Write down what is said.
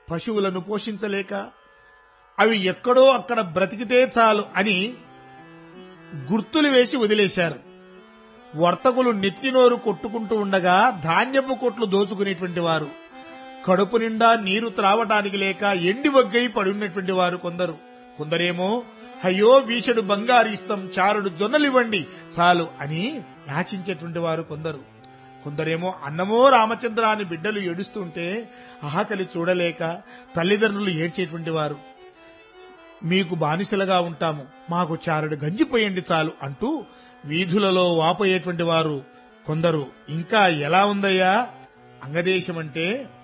పశువులను పోషించలేక అవి ఎక్కడో అక్కడ బ్రతికితే చాలు అని గుర్తులు వేసి వదిలేశారు వర్తకులు నెత్తినోరు కొట్టుకుంటూ ఉండగా ధాన్యపు కొట్లు దోచుకునేటువంటి వారు కడుపు నిండా నీరు త్రావటానికి లేక ఎండి వగ్గై పడున్నటువంటి వారు కొందరు కొందరేమో అయ్యో వీషడు బంగారు ఇస్తాం చారుడు జొన్నలివ్వండి చాలు అని యాచించేటువంటి వారు కొందరు కొందరేమో అన్నమో రామచంద్ర అని బిడ్డలు ఏడుస్తుంటే ఆకలి చూడలేక తల్లిదండ్రులు ఏడ్చేటువంటి వారు మీకు బానిసలుగా ఉంటాము మాకు చారుడు గంజిపోయండి చాలు అంటూ వీధులలో వాపోయేటువంటి వారు కొందరు ఇంకా ఎలా ఉందయ్యా అంగదేశం అంటే